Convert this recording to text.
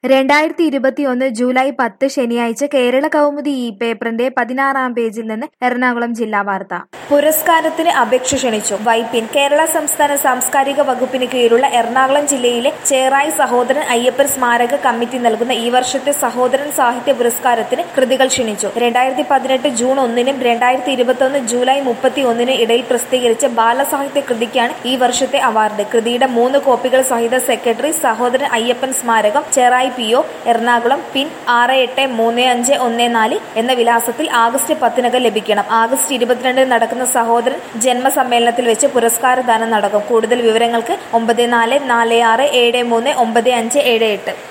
രണ്ടായിരത്തി ഇരുപത്തിയൊന്ന് ജൂലൈ പത്ത് ശനിയാഴ്ച കേരള കൗമുദി ഈ പേപ്പറിന്റെ പതിനാറാം പേജിൽ നിന്ന് എറണാകുളം ജില്ലാ വാർത്ത പുരസ്കാരത്തിന് അപേക്ഷ ക്ഷണിച്ചു വൈപ്പിൻ കേരള സംസ്ഥാന സാംസ്കാരിക വകുപ്പിന് കീഴിലുള്ള എറണാകുളം ജില്ലയിലെ ചേറായി സഹോദരൻ അയ്യപ്പൻ സ്മാരക കമ്മിറ്റി നൽകുന്ന ഈ വർഷത്തെ സഹോദരൻ സാഹിത്യ പുരസ്കാരത്തിന് കൃതികൾ ക്ഷണിച്ചു രണ്ടായിരത്തി പതിനെട്ട് ജൂൺ ഒന്നിനും രണ്ടായിരത്തി ഇരുപത്തൊന്ന് ജൂലൈ മുപ്പത്തി ഒന്നിന് ഇടയിൽ പ്രസിദ്ധീകരിച്ച ബാലസാഹിത്യ കൃതിക്കാണ് ഈ വർഷത്തെ അവാർഡ് കൃതിയുടെ മൂന്ന് കോപ്പികൾ സഹിത സെക്രട്ടറി സഹോദരൻ അയ്യപ്പൻ സ്മാരകം Cherai P O Ernakulam pin ആറ് എട്ട് മൂന്ന് അഞ്ച് ഒന്ന് നാല് എന്ന വിലാസത്തിൽ ആഗസ്റ്റ് പത്തിനകം ലഭിക്കണം ആഗസ്റ്റ് ഇരുപത്തിരണ്ടിന് നടക്കുന്ന സഹോദരൻ ജന്മസമ്മേളനത്തിൽ വെച്ച് പുരസ്കാരദാനം നടക്കും കൂടുതൽ വിവരങ്ങൾക്ക് ഒമ്പത് നാല് നാല് ആറ് ഏഴ് മൂന്ന് ഒമ്പത് അഞ്ച് ഏഴ് എട്ട്